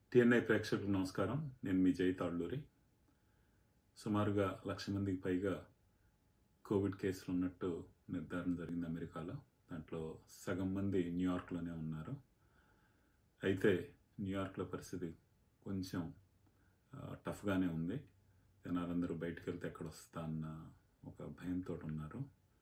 TNI ప్రేక్షకులకు నమస్కారం నేను మీ జై తాళ్ళూరి సుమారుగా లక్ష మందికి పైగా కోవిడ్ కేసులు ఉన్నట్టు నిర్ధారణ జరిగింది అమెరికాలో దాంట్లో సగం మంది న్యూయార్క్లోనే ఉన్నారు అయితే న్యూయార్క్లో పరిస్థితి కొంచెం ఆ, టఫ్గానే ఉంది జనాలందరూ బయటకు వెళ్తే ఎక్కడ వస్తా అన్న ఒక భయంతో ఉన్నారు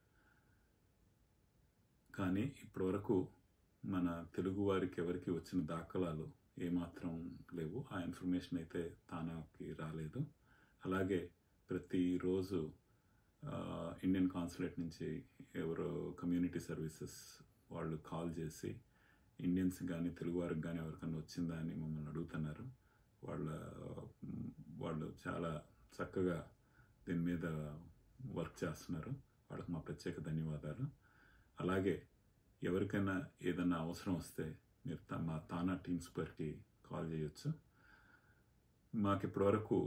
కానీ ఇప్పటివరకు మన తెలుగు వారికి ఎవరికి వచ్చిన దాఖలాలు ఏమాత్రం లేవు ఆ ఇన్ఫర్మేషన్ అయితే తానాకి రాలేదు అలాగే ప్రతిరోజు ఆ, ఇండియన్ కాన్సులేట్ నుంచి ఎవరో కమ్యూనిటీ సర్వీసెస్ వాళ్ళు కాల్ చేసి ఇండియన్స్ కానీ తెలుగు వారికి కానీ ఎవరికైనా వచ్చిందా అని మమ్మల్ని అడుగుతున్నారు వాళ్ళ మ్, వాళ్ళు చాలా చక్కగా దీని మీద వర్క్ చేస్తున్నారు వాళ్ళకి మా ప్రత్యేక ధన్యవాదాలు అలాగే ఎవరికైనా ఏదైనా అవసరం వస్తే మీరు తా- మా తానా టీమ్ స్క్వేర్కి కాల్ చేయొచ్చు మాకు ఇప్పటివరకు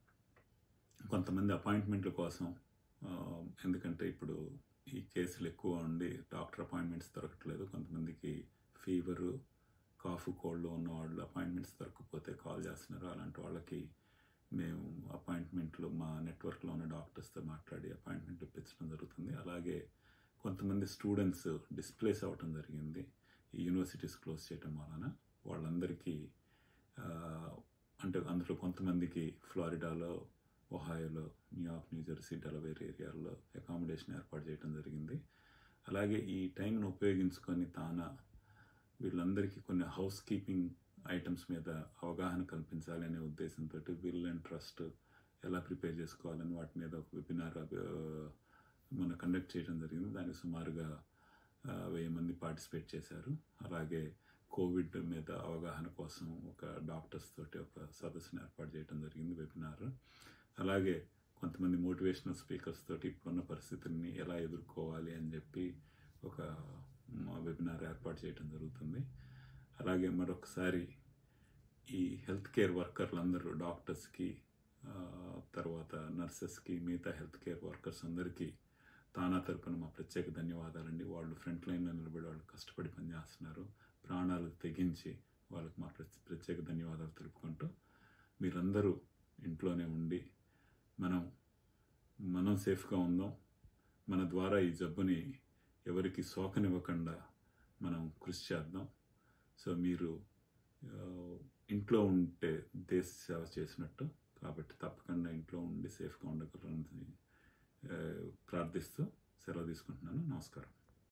కొంతమంది అపాయింట్మెంట్ల కోసం ఆ, ఎందుకంటే ఇప్పుడు ఈ కేసులు ఎక్కువ ఉండి డాక్టర్ అపాయింట్మెంట్స్ దొరకట్లేదు కొంతమందికి ఫీవరు కాఫ్ కోల్డ్ ఉన్న వాళ్ళు అపాయింట్మెంట్స్ దొరకకపోతే కాల్ చేస్తున్నారు అలాంటి వాళ్ళకి మేము అపాయింట్మెంట్లు మా నెట్వర్క్లో ఉన్న డాక్టర్స్తో మాట్లాడి అపాయింట్మెంట్ ఇప్పించడం జరుగుతుంది అలాగే కొంతమంది స్టూడెంట్స్ డిస్ప్లేస్ అవ్వటం జరిగింది ఈ యూనివర్సిటీస్ క్లోజ్ చేయటం వలన వాళ్ళందరికీ ఆ, అంటే అందులో కొంతమందికి ఫ్లారిడాలో ఒహాయోలో న్యూయార్క్ న్యూజెర్సీ డెలవేర్ ఏరియాల్లో అకామిడేషన్ ఏర్పాటు చేయడం జరిగింది అలాగే ఈ టైంను ఉపయోగించుకొని తానా వీళ్ళందరికీ కొన్ని హౌస్ కీపింగ్ ఐటమ్స్ మీద అవగాహన కల్పించాలి అనే ఉద్దేశంతో విల్ అండ్ ట్రస్ట్ ఎలా ప్రిపేర్ చేసుకోవాలని వాటి మీద ఒక వెబినార్ మనం కండక్ట్ చేయడం జరిగింది దానికి సుమారుగా ఆ, వెయ్యి మంది పార్టిసిపేట్ చేశారు అలాగే కోవిడ్ మీద అవగాహన కోసం ఒక డాక్టర్స్ తోటి ఒక సదస్సును ఏర్పాటు చేయడం జరిగింది వెబినార్ అలాగే కొంతమంది మోటివేషనల్ స్పీకర్స్ తోటి ఇప్పుడున్న పరిస్థితుల్ని ఎలా ఎదుర్కోవాలి అని చెప్పి ఒక వెబినార్ ఏర్పాటు చేయడం జరుగుతుంది అలాగే మరొకసారి ఈ హెల్త్ కేర్ వర్కర్లందరూ డాక్టర్స్కి ఆ, తర్వాత నర్సెస్కి మిగతా హెల్త్ కేర్ వర్కర్స్ అందరికీ తానా తరపున మా ప్రత్యేక ధన్యవాదాలండి వాళ్ళు ఫ్రంట్ లైన్లో నిలబడి వాళ్ళు కష్టపడి పనిచేస్తున్నారు ప్రాణాలు తెగించి వాళ్ళకి మా ప్రత్యేక ప్రత్యేక ధన్యవాదాలు తెలుపుకుంటూ మీరందరూ ఇంట్లోనే ఉండి మనం మనం సేఫ్గా ఉందాం మన ద్వారా ఈ జబ్బుని ఎవరికి సోకనివ్వకుండా మనం కృషి చేద్దాం సో మీరు ఆ, ఇంట్లో ఉంటే దేశ సేవ చేసినట్టు కాబట్టి తప్పకుండా ఇంట్లో ఉండి సేఫ్గా ఉండగలరని ఆ, ప్రార్థిస్తూ సెలవు తీసుకుంటున్నాను నమస్కారం